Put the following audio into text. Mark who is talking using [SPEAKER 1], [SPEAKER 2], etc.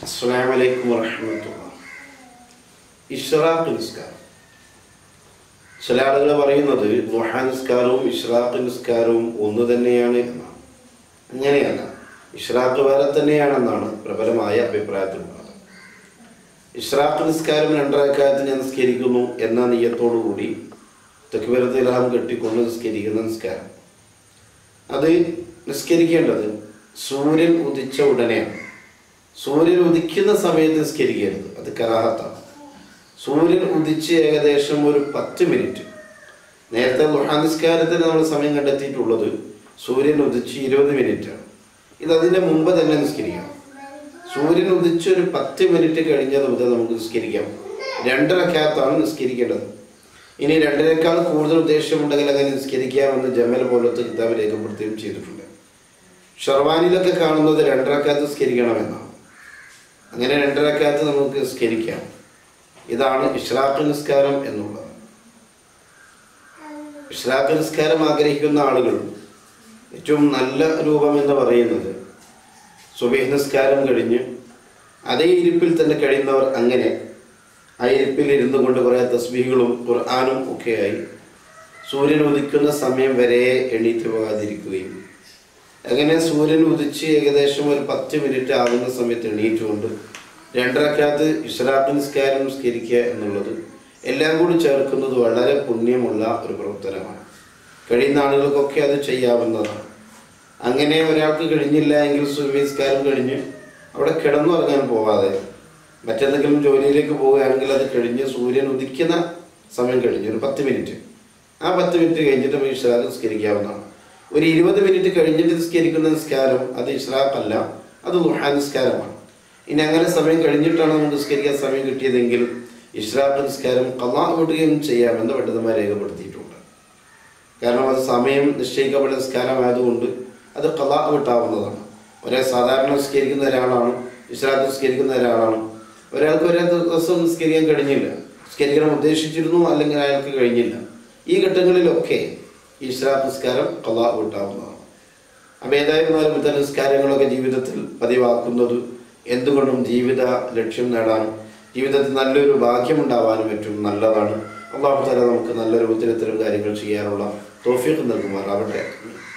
[SPEAKER 1] അസ്സലാമു അലൈക്കും വറഹ്മത്തുള്ളാഹി ഇഷ്റാഖ് നിസ്കാരം ചില ആളുകൾ പറയുന്നത് ദുഹാ നിസ്കാരവും ഇഷ്റാഖ് നിസ്കാരവും ഒന്ന് തന്നെയാണ് എന്നാണ് അങ്ങനെയല്ല ഇഷ്റാഖ് വേറെ തന്നെയാണെന്നാണ് പ്രബലമായ അഭിപ്രായത്തിലുള്ളത് ഇഷ്റാഖ് നിസ്കാരം രണ്ടരക്കാലത്ത് ഞാൻ നിസ്കരിക്കുന്നു എന്ന നീയത്തോടുകൂടി തെക്കുവരത്തിലാം കെട്ടിക്കൊണ്ട് നിസ്കരിക്കുന്ന നിസ്കാരം അത് നിസ്കരിക്കേണ്ടത് സൂര്യൻ ഉദിച്ച ഉടനെയാണ് സൂര്യൻ ഉദിക്കുന്ന സമയത്ത് നിസ്കരിക്കരുത് അത് കരാഹത്താണ് സൂര്യൻ ഉദിച്ച് ഏകദേശം ഒരു പത്ത് മിനിറ്റ് നേരത്തെ ദുഹാ നിസ്കാരത്തിന് നമ്മൾ സമയം കണ്ടെത്തിയിട്ടുള്ളത് സൂര്യൻ ഉദിച്ച് ഇരുപത് മിനിറ്റാണ് ഇത് അതിൻ്റെ മുമ്പ് തന്നെ നിസ്കരിക്കണം സൂര്യൻ ഉദിച്ച് ഒരു പത്ത് മിനിറ്റ് കഴിഞ്ഞത് മുതൽ നമുക്ക് നിസ്കരിക്കാം രണ്ടരക്കകത്താണ് നിസ്കരിക്കേണ്ടത് ഇനി രണ്ടരക്കാൾ കൂടുതൽ ഉദ്ദേശമുണ്ടെങ്കിൽ അങ്ങനെ നിസ്കരിക്കാമെന്ന് ജമൽ പോലത്തെ കിതാബ് രേഖപ്പെടുത്തുകയും ചെയ്തിട്ടുണ്ട് ഷർവാനിലൊക്കെ കാണുന്നത് രണ്ടരക്കാലത്ത് നിസ്കരിക്കണമെന്നാണ് അങ്ങനെ രണ്ടരക്കാലത്ത് നമുക്ക് നിസ്കരിക്കാം ഇതാണ് ഇഷ്റാഖ് നിസ്കാരം എന്നുള്ളത് ഇഷ്റാഖ് നിസ്കാരം ആഗ്രഹിക്കുന്ന ആളുകൾ ഏറ്റവും നല്ല രൂപം എന്ന് പറയുന്നത് സുബൈഹ് നിസ്കാരം കഴിഞ്ഞ് അതേ ഇരിപ്പിൽ തന്നെ കഴിയുന്നവർ അങ്ങനെ ആ ഇരിപ്പിൽ ഇരുന്നു കൊണ്ട് കുറേ തസ്ബീഹുകളും ഖുർആാനും ഒക്കെയായി സൂര്യൻ ഉദിക്കുന്ന സമയം വരെ എണീറ്റ് പോകാതിരിക്കുകയും അങ്ങനെ സൂര്യൻ ഉദിച്ച് ഏകദേശം ഒരു പത്ത് മിനിറ്റ് ആകുന്ന സമയത്ത് എണീറ്റുകൊണ്ട് രണ്ടരക്കകത്ത് ഇഷ്റാഖ് നിസ്കാരം നിസ്കരിക്കുക എന്നുള്ളത് എല്ലാം കൂടി ചേർക്കുന്നത് വളരെ പുണ്യമുള്ള ഒരു പ്രവർത്തനമാണ് കഴിയുന്ന ആളുകൾക്കൊക്കെ അത് ചെയ്യാവുന്നതാണ് അങ്ങനെ ഒരാൾക്ക് കഴിഞ്ഞില്ല എങ്കിൽ സുവിസ്കാരം കഴിഞ്ഞ് അവിടെ കിടന്നുറങ്ങാൻ പോവാതെ മറ്റെന്തെങ്കിലും ജോലിയിലേക്ക് പോവുകയാണെങ്കിൽ അത് കഴിഞ്ഞ് സൂര്യൻ ഉദിക്കുന്ന സമയം കഴിഞ്ഞ് ഒരു പത്ത് മിനിറ്റ് ആ പത്ത് മിനിറ്റ് കഴിഞ്ഞിട്ട് നമുക്ക് ഇഷ്റാഖ് നിസ്കരിക്കാവുന്നതാണ് ഒരു ഇരുപത് മിനിറ്റ് കഴിഞ്ഞിട്ട് നിസ്കരിക്കുന്ന നിസ്കാരം അത് ഇഷ്റാഖ് അല്ല അത് ദുഹാ നിസ്കാരമാണ് ഇനി അങ്ങനെ സമയം കഴിഞ്ഞിട്ടാണ് നമുക്ക് നിസ്കരിക്കാൻ സമയം കിട്ടിയതെങ്കിൽ ഇഷ്റാഖ് നിസ്കാരം കലാ വിടുകയും ചെയ്യാമെന്ന് പണ്ഡിതന്മാർ രേഖപ്പെടുത്തിയിട്ടുണ്ട് കാരണം അത് സമയം നിശ്ചയിക്കപ്പെട്ട നിസ്കാരമായതുകൊണ്ട് അത് കലാ വിട്ടാവുന്നതാണ് ഒരേ സാധാരണ നിസ്കരിക്കുന്ന ഒരാളാണ് ഇഷ്റാഖ് നിസ്കരിക്കുന്ന ഒരാളാണ് ഒരാൾക്ക് ഒരേ ദിവസം നിസ്കരിക്കാൻ കഴിഞ്ഞില്ല നിസ്കരിക്കണം ഉദ്ദേശിച്ചിരുന്നു അല്ലെങ്കിൽ അയാൾക്ക് കഴിഞ്ഞില്ല ഈ ഘട്ടങ്ങളിലൊക്കെ ഇഷ്റാഖ് നിസ്കാരം കലാ വിട്ടാവുന്നതാണ് അപ്പം ഏതായിരുന്നാലും ഇത്തരം നിസ്കാരങ്ങളൊക്കെ ജീവിതത്തിൽ പതിവാക്കുന്നത് എന്തുകൊണ്ടും ജീവിത ലക്ഷ്യം നേടാനും ജീവിതത്തിൽ നല്ലൊരു ഭാഗ്യമുണ്ടാവാനും ഏറ്റവും നല്ലതാണ് അള്ളാഹു തല നമുക്ക് നല്ല രൂപത്തിൽ ഇത്തരം കാര്യങ്ങൾ ചെയ്യാനുള്ള തോഫിക്ക് നൽകുമാറാവട്ടെ